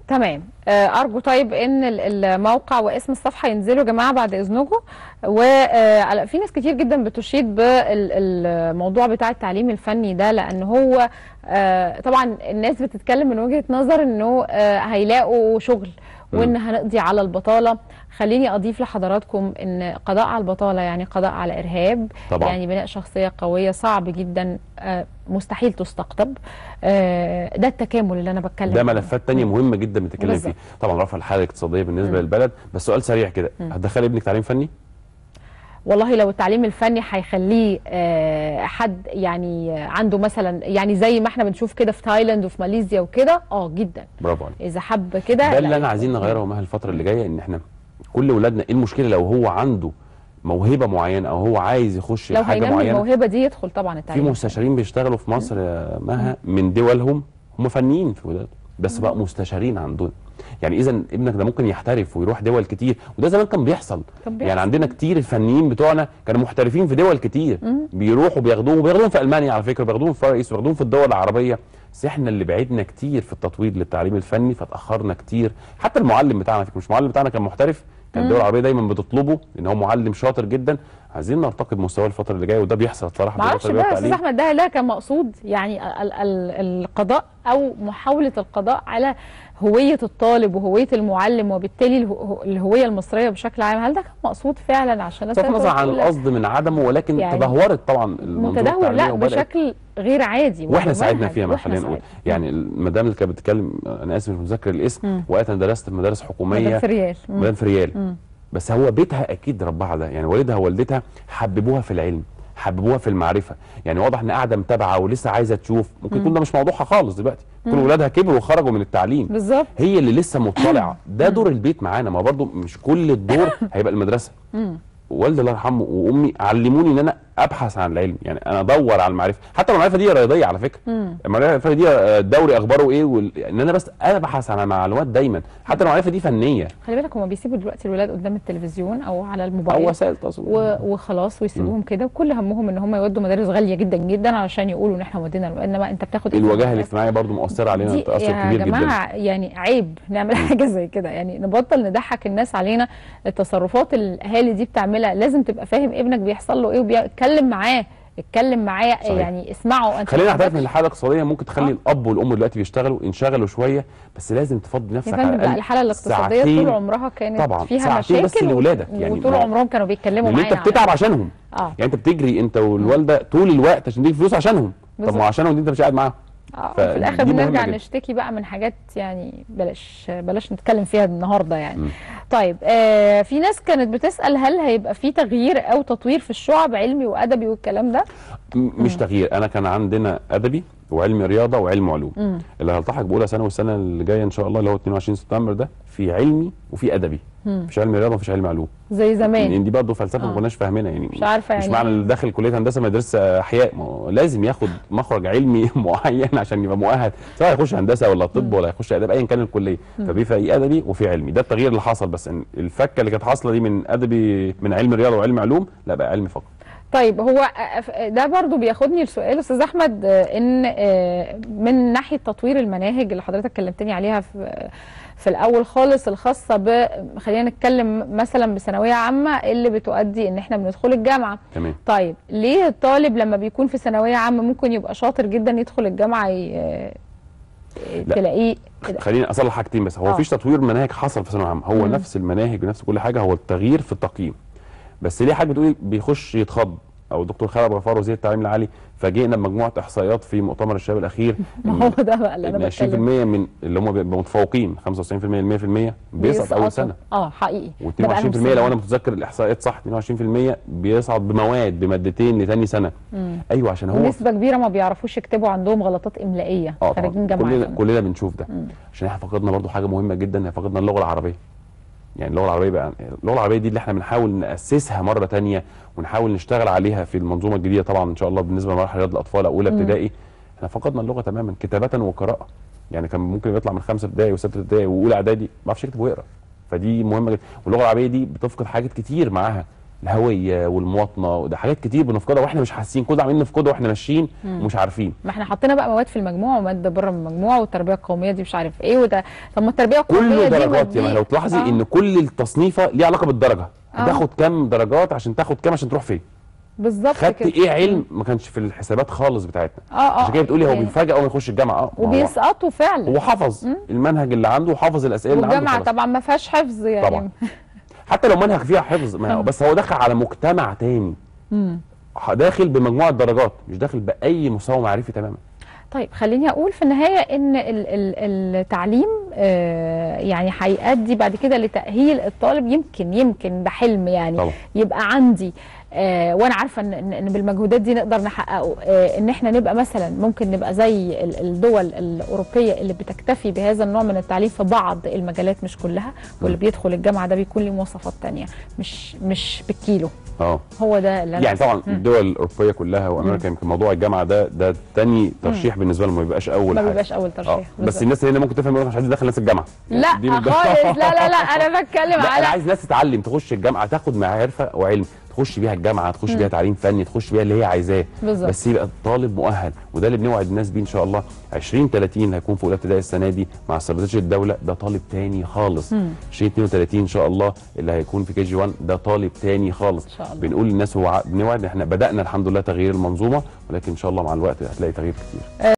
تمام آه، ارجو طيب ان ال- الموقع واسم الصفحه ينزلوا يا جماعه بعد اذنكم وفي ناس كتير جدا بتشيد بالموضوع بتاع التعليم الفني ده لان هو آه، طبعا الناس بتتكلم من وجهه نظر انه آه، هيلاقوا شغل وان هنقضي على البطاله خليني اضيف لحضراتكم ان قضاء على البطاله يعني قضاء على ارهاب طبعا. يعني بناء شخصيه قويه صعب جدا آه، مستحيل تستقطب آه، ده التكامل اللي انا بتكلم ده عنه. ملفات تانية مهمة جدا بنتكلم بالظبط. فيه طبعا رفع الحالة الاقتصادية بالنسبة للبلد بس سؤال سريع كده هتدخلي ابنك تعليم فني؟ والله لو التعليم الفني هيخليه آه، حد يعني عنده مثلا يعني زي ما احنا بنشوف كده في تايلاند وفي ماليزيا وكده اه جدا برافو عليك اذا حب كده ده اللي لا. انا عايزين نغيره مها الفترة اللي جاية ان احنا كل ولادنا ايه المشكلة لو هو عنده موهبة معينة او هو عايز يخش لو حاجة هينمي معينة الموهبه دي يدخل طبعا في التعليم مستشارين بيشتغلوا في مصر يا مها من دولهم هم فنيين في ولادهم بس بقى مستشارين عندهم يعني اذا ابنك ده ممكن يحترف ويروح دول كتير وده زمان كان بيحصل كان بيحصل. يعني عندنا كتير الفنيين بتوعنا كانوا محترفين في دول كتير بيروحوا بياخدوهم وبياخدوهم في المانيا على فكره بياخدوهم في باريس وبياخدوهم في الدول العربيه بس احنا اللي بعدنا كتير في التطوير للتعليم الفني فتاخرنا كتير حتى المعلم بتاعنا على فكره مش المعلم بتاعنا كان محترف كان الدول العربيه دايما بتطلبه ان هو معلم شاطر جدا عايزين نرتقي بمستواه الفتره اللي جايه وده بيحصل بصراحه ما في اعرفش التربية بقى يا استاذ والتعليم. احمد ده لا كان مقصود يعني ال ال القضاء او محاوله القضاء على هويه الطالب وهويه المعلم وبالتالي الهو- الهويه المصريه بشكل عام هل ده كان مقصود فعلا عشان بصرف النظر عن تقول- القصد من عدمه ولكن يعني تدهورت طبعا المنظومه متدهور لا التعليمية وبدأت بشكل غير عادي واحنا ومنهج، ساعدنا فيها ما وإحنا خلينا نقول ساعدنا. يعني المدام اللي كانت بتتكلم انا اسف مش متذكر الاسم مم. وقت انا درست في مدارس حكوميه مدام في ريال مم. مدام في ريال مم. بس هو بيتها اكيد ربها ده يعني والدها ووالدتها حببوها في العلم حببوها في المعرفه يعني واضح ان قاعده متابعه ولسه عايزه تشوف ممكن يكون ده مش موضوعها خالص دلوقتي يكون ولادها كبروا وخرجوا من التعليم بالظبط هي اللي لسه مطلعه ده دور البيت معانا ما برضو مش كل الدور هيبقى المدرسه والدي الله يرحمه وامي علموني ان انا ابحث عن العلم يعني انا ادور على المعرفه حتى لو المعرفه دي رياضيه على فكره المعرفه دي آه، الدوري اخباره ايه وال... ان انا بس ابحث عن معلومات دايما حتى لو المعرفه دي فنيه خلي بالك هم بيسيبوا دلوقتي الولاد قدام التلفزيون او على او الموبايل وسائل التواصل و- وخلاص ويسيبوهم كده وكل همهم ان هم يودوا مدارس غاليه جدا جدا علشان يقولوا ان احنا ودينا انما انت بتاخد إيه في الواجهه المدرسة؟ الاجتماعيه برضو مؤثره علينا دي تاثر يا كبير جماعه جدا يعني عيب نعمل حاجه زي كده يعني نبطل نضحك الناس علينا التصرفات اللي الاهالي دي بتعملها لازم تبقى فاهم ابنك بيحصل له ايه وبيتكلم معاه اتكلم معاه صحيح. يعني اسمعه انت خلينا ما نعترف ان عندكش- الحاله الاقتصاديه ممكن تخلي آه. الاب والام دلوقتي بيشتغلوا ينشغلوا شويه بس لازم تفضي يا نفسك فندم على لا الاقل الحاله الاقتصاديه ساعتين طول عمرها كانت طبعا، فيها ساعتين بس مشاكل لولادك، يعني وطول ما- عمرهم كانوا بيتكلموا لان معايا انت بتتعب عشانهم اه يعني انت بتجري انت والوالده طول الوقت عشان تجيب فلوس عشانهم طب بالظبط. ما هو عشانهم دي انت مش قاعد معاهم اه فدي في الاخر مهمة بنرجع جدا. نشتكي بقى من حاجات يعني بلاش بلاش نتكلم فيها النهارده يعني مم. طيب آه في ناس كانت بتسال هل هيبقى في تغيير او تطوير في الشعب علمي وادبي والكلام ده م- مش تغيير انا كان عندنا ادبي وعلم رياضه وعلم علوم مم. اللي هلتحق باولى ثانوي السنه اللي جايه ان شاء الله اللي هو 22 سبتمبر ده في علمي وفي ادبي مم. مفيش علم رياضه ومفيش علم علوم زي زمان لان دي برضه فلسفه آه. ما كناش فاهمينها يعني مش عارفه مش يعني معنى اللي داخل كليه هندسه ما يدرس احياء ما هو لازم ياخد مخرج علمي معين عشان يبقى مؤهل سواء يخش هندسه ولا طب ولا يخش اداب ايا كان الكليه ففي في ادبي وفي علمي ده التغيير اللي حصل بس إن الفكه اللي كانت حاصله دي من ادبي من علم رياضه وعلم علوم لا بقى علمي فقط طيب هو آه، ده برضو بياخدني لسؤال استاذ احمد آه، ان آه، من ناحيه تطوير المناهج اللي حضرتك كلمتني عليها في في الاول خالص الخاصه ب خلينا نتكلم مثلا بثانويه عامه اللي بتؤدي ان احنا بندخل الجامعه تمام طيب ليه الطالب لما بيكون في ثانويه عامه ممكن يبقى شاطر جدا يدخل الجامعه ي- لا. تلاقيه خليني اصلح حاجتين بس هو آه. مفيش تطوير مناهج حصل في ثانويه عامه هو مم. نفس المناهج ونفس كل حاجه هو التغيير في التقييم بس ليه حاجه بتقولي بيخش يتخض او الدكتور خالد غفار وزير التعليم العالي فاجئنا بمجموعه احصائيات في مؤتمر الشباب الاخير ما هو ده بقى اللي انا ان 20% بتكلم من اللي هم بيبقوا متفوقين 95% ل 100% بيسقط اول بيسقطوا. سنه اه حقيقي ده بقى لهم و22% لو سنين. انا متذكر الاحصائيات صح 22% بيصعد بمواد بمادتين لتاني سنه مم. ايوه عشان هو ونسبه كبيره ما بيعرفوش يكتبوا عندهم غلطات املائيه اه خارجين طبعا جامعه كلنا كمان. كلنا بنشوف ده مم. عشان احنا فقدنا برضو حاجه مهمه جدا احنا فقدنا اللغه العربيه يعني اللغه العربيه بقى اللغه العربيه دي اللي احنا بنحاول ناسسها مره تانية ونحاول نشتغل عليها في المنظومه الجديده طبعا ان شاء الله بالنسبه لمراحل رياض الاطفال اولى مم. ابتدائي احنا فقدنا اللغه تماما كتابه وقراءه يعني كان ممكن يطلع من خمسه ابتدائي وسته ابتدائي واولى اعدادي ما بيعرفش يكتب ويقرا فدي مهمه جدا واللغه العربيه دي بتفقد حاجات كتير معاها الهويه والمواطنه وده حاجات كتير بنفقدها واحنا مش حاسين كل ده عمالين نفقدها واحنا ماشيين ومش عارفين ما احنا حطينا بقى مواد في المجموع وماده بره من المجموع والتربيه القوميه دي مش عارف ايه وده طب ما التربيه القوميه كله دي ما درجات يا دي- ما لو تلاحظي آه. ان كل التصنيفه ليها علاقه بالدرجه آه. تاخد كام درجات عشان تاخد كام عشان تروح فين بالظبط خدت كده. ايه علم ما كانش في الحسابات خالص بتاعتنا اه اه عشان كده بتقولي هو يعني بيفاجئ اول ما يخش الجامعه اه ما هو- وبيسقطوا فعلا هو حفظ المنهج اللي عنده وحافظ الاسئله اللي عنده والجامعه خلاص. طبعا ما فيهاش حفظ يعني طبعا. حتى لو منهج فيها حفظ ما هو- بس هو داخل على مجتمع تاني ح- داخل بمجموعه درجات مش داخل باي مستوى معرفي تماما طيب خليني اقول في النهايه ان ال- ال- التعليم آه، يعني هيؤدي بعد كده لتاهيل الطالب يمكن يمكن ده حلم يعني طبعا. يبقى عندي آه وانا عارفه ان ان إن بالمجهودات دي نقدر نحققه آه ان احنا نبقى مثلا ممكن نبقى زي ال- الدول الاوروبيه اللي بتكتفي بهذا النوع من التعليم في بعض المجالات مش كلها واللي بيدخل الجامعه ده بيكون له مواصفات تانية مش مش بالكيلو اه هو ده اللي أنا يعني طبعا الدول الاوروبيه كلها وامريكا يمكن موضوع الجامعه ده ده تاني ترشيح بالنسبه لهم ما بيبقاش اول ما حاجه بيبقاش اول ترشيح اه بس بالظبط. الناس اللي هنا ممكن تفهم يقول لك مش عايز ادخل ناس الجامعه لا دي من- خالص لا لا لا انا بتكلم لا انا على عايز ناس تتعلم تخش الجامعه تاخد معرفه وعلم تخش بيها الجامعه تخش بيها تعليم فني تخش بيها اللي هي عايزاه بالظبط. بس يبقى الطالب مؤهل وده اللي بنوعد الناس بيه ان شاء الله 20 30 هيكون في اولى ابتدائي السنه دي مع استراتيجيه الدوله ده طالب تاني خالص 20 32 ان شاء الله اللي هيكون في كي جي 1 ده طالب تاني خالص إن شاء الله. بنقول للناس هو ع- بنوعد احنا بدانا الحمد لله تغيير المنظومه ولكن ان شاء الله مع الوقت هتلاقي تغيير كتير